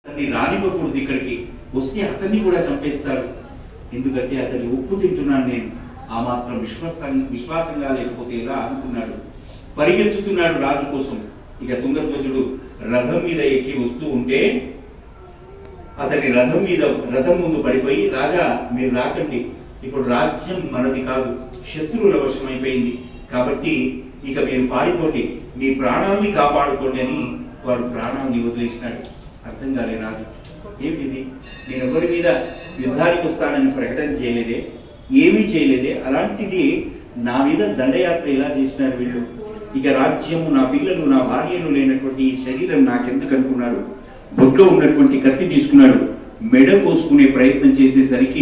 అతన్ని రానివ్వకూడదు ఇక్కడికి వస్తే అతన్ని కూడా చంపేస్తాడు ఎందుకంటే అతని ఉప్పు తింటున్నాను నేను ఆ మాత్రం విశ్వాసం విశ్వాసంగా లేకపోతే ఎలా అనుకున్నాడు పరిగెత్తుతున్నాడు రాజు కోసం ఇక తుంగధ్వజుడు రథం మీద ఎక్కి వస్తూ ఉంటే అతని రథం మీద రథం ముందు పడిపోయి రాజా మీరు రాకండి ఇప్పుడు రాజ్యం మనది కాదు శత్రువుల వశమైపోయింది కాబట్టి ఇక మీరు పారిపోండి మీ ప్రాణాల్ని కాపాడుకోండి అని వాడు ప్రాణాన్ని వదిలేసినాడు అర్థం కాలే రాజు ఏమిటిది నేను ఎవరి మీద యుద్ధానికి వస్తానని ప్రకటన చేయలేదే ఏమీ చేయలేదే అలాంటిది నా మీద దండయాత్ర ఎలా చేసినారు వీళ్ళు ఇక రాజ్యము నా పిల్లలు నా భార్యలు లేనటువంటి ఈ శరీరం నాకెందుకు అనుకున్నాడు బొట్లో ఉన్నటువంటి కత్తి తీసుకున్నాడు మెడ కోసుకునే ప్రయత్నం చేసేసరికి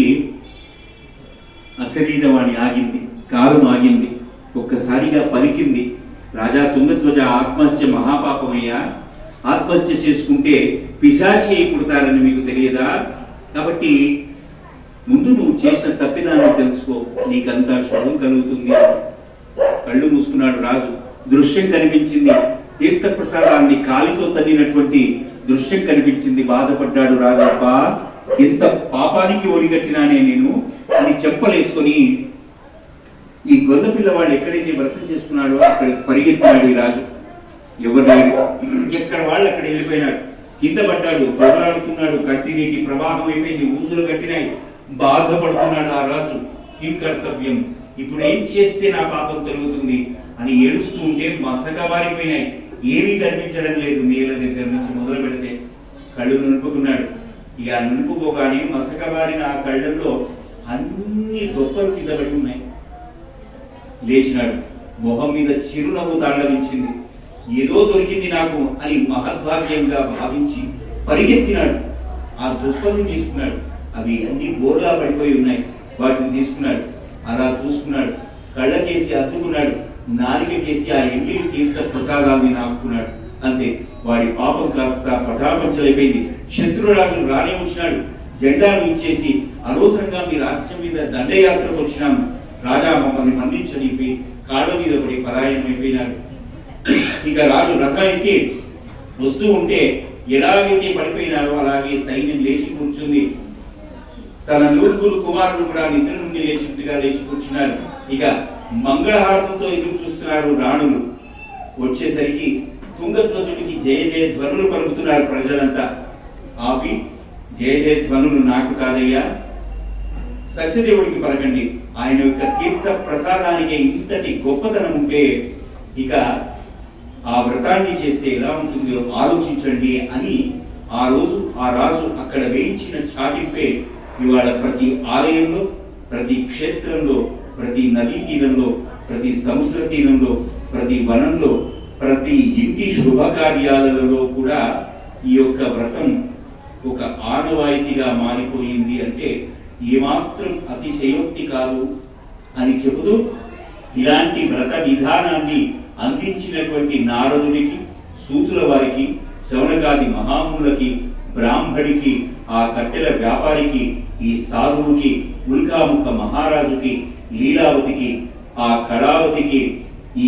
అశరీరవాణి ఆగింది కాలం ఆగింది ఒక్కసారిగా పలికింది రాజా తుంగధ్వజ ఆత్మహత్య మహాపాపమయ్యా ఆత్మహత్య చేసుకుంటే పిశాచి అయి పుడతారని మీకు తెలియదా కాబట్టి ముందు నువ్వు చేసిన తప్పిదాన్ని తెలుసుకో నీకంతా శుభం కలుగుతుంది కళ్ళు మూసుకున్నాడు రాజు దృశ్యం కనిపించింది తీర్థప్రసాదాన్ని కాలితో తన్నినటువంటి దృశ్యం కనిపించింది బాధపడ్డాడు రాజప్ప ఇంత పాపానికి ఒడిగట్టినానే నేను అని చెప్పలేసుకొని ఈ గొల్ల పిల్లవాడు ఎక్కడైతే వ్రతం చేసుకున్నాడో అక్కడికి పరిగెత్తినాడు ఈ రాజు ఎవరు లేరు ఎక్కడ వాళ్ళు అక్కడ వెళ్ళిపోయినాడు కింద పడ్డాడు దొరలాడుతున్నాడు కట్టి నీటి ప్రవాహం అయిపోయింది ఊసులు కట్టినాయి బాధపడుతున్నాడు ఆ రాజు ఏం కర్తవ్యం ఇప్పుడు ఏం చేస్తే నా పాపం తొలుగుతుంది అని ఏడుస్తూ ఉంటే మసక వారిపోయినాయి ఏమీ కనిపించడం లేదు నీళ్ళ దగ్గర నుంచి మొదలు పెడితే కళ్ళు నిలుపుకున్నాడు ఇక ఆ నిలుపుకోగానే మసక వారిన ఆ కళ్ళల్లో అన్ని దొప్పలు కింద పడి ఉన్నాయి లేచినాడు మొహం మీద చిరునవ్వు తాండవించింది ఏదో దొరికింది నాకు అని మహద్భాగ్యంగా భావించి పరిగెత్తినాడు ఆ దుప్పల్ని తీసుకున్నాడు అవి అన్ని బోర్లా పడిపోయి ఉన్నాయి వాటిని తీసుకున్నాడు అలా చూసుకున్నాడు కళ్ళకేసి అద్దుకున్నాడు నాలికకేసి ఆ ఎంగిలి తీర్థ ప్రసాదాన్ని నాకున్నాడు అంతే వాడి పాపం కాస్త పటాపంచలైపోయింది శత్రురాజు రానే వచ్చినాడు జెండాను ఇచ్చేసి అనవసరంగా మీ రాజ్యం మీద దండయాత్రకు వచ్చినాము రాజా మమ్మల్ని మన్నించని కాళ్ళ మీద పడి పరాయణమైపోయినారు ఇక రాజు రథం ఎక్కి వస్తూ ఉంటే ఎలాగైతే పడిపోయినారో అలాగే సైన్యం లేచి కూర్చుంది తన నూరుగురు కుమారులు కూడా నిద్ర నుండి లేచినట్టుగా లేచి కూర్చున్నారు ఇక మంగళహారతంతో ఎదురు చూస్తున్నారు రాణులు వచ్చేసరికి తుంగధ్వజుడికి జయ జయ ధ్వనులు పలుకుతున్నారు ప్రజలంతా ఆపి జయ జయ ధ్వనులు నాకు కాదయ్యా సత్యదేవుడికి పలకండి ఆయన యొక్క తీర్థ ప్రసాదానికి ఇంతటి గొప్పతనం ఉంటే ఇక ఆ వ్రతాన్ని చేస్తే ఎలా ఉంటుందో ఆలోచించండి అని ఆ రోజు ఆ రాజు అక్కడ వేయించిన చాటింపే ఇవాళ ప్రతి ఆలయంలో ప్రతి క్షేత్రంలో ప్రతి నదీ తీరంలో ప్రతి సముద్ర తీరంలో ప్రతి వనంలో ప్రతి ఇంటి శుభకార్యాలలో కూడా ఈ యొక్క వ్రతం ఒక ఆనవాయితీగా మారిపోయింది అంటే ఏమాత్రం అతిశయోక్తి కాదు అని చెబుతూ ఇలాంటి వ్రత విధానాన్ని అందించినటువంటి నారదుడికి సూతుల వారికి శవనకాది మహామునులకి బ్రాహ్మడికి ఆ కట్టెల వ్యాపారికి ఈ సాధువుకి ఉల్కాముఖ మహారాజుకి లీలావతికి ఆ కళావతికి ఈ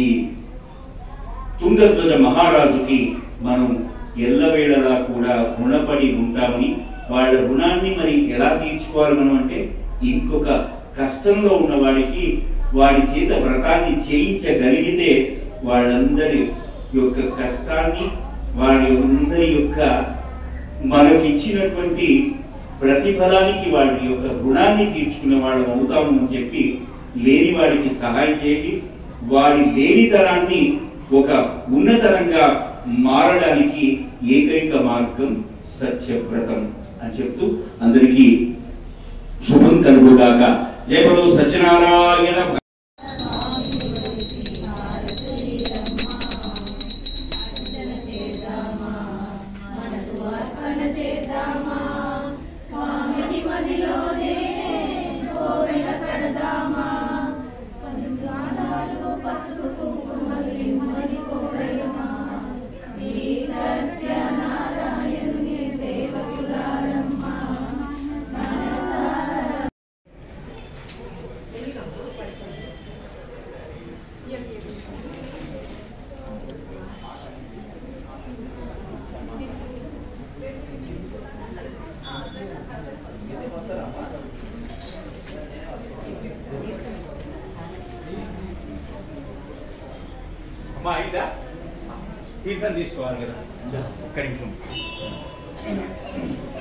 తుంగధ్వజ మహారాజుకి మనం ఎల్లవేళలా కూడా రుణపడి ఉంటామని వాళ్ళ రుణాన్ని మరి ఎలా తీర్చుకోవాలి మనం అంటే ఇంకొక కష్టంలో ఉన్న వాడికి వాడి చేత వ్రతాన్ని చేయించగలిగితే వాళ్ళందరి యొక్క కష్టాన్ని వారి అందరి యొక్క మనకి ఇచ్చినటువంటి ప్రతిఫలానికి వాళ్ళ యొక్క రుణాన్ని తీర్చుకునే వాళ్ళం అవుతాము అని చెప్పి లేని వాడికి సహాయం చేయండి వారి లేనితనాన్ని ఒక ఉన్నతరంగా మారడానికి ఏకైక మార్గం సత్యవ్రతం అని చెప్తూ అందరికీ శుభం కలుగుగాక జయపడు సత్యనారాయణ స్వామిని మదిలోనే కోవెల సడదామా పది స్నానాలు పసుపు కుంకుమలు ఇమ్మని కోరయమా శ్రీ సత్యనారాయణుని సేవకులారమ్మా మనసారా మా ఇదా తీర్థం తీసుకోవాలి కదా ఒక్క నిమిషం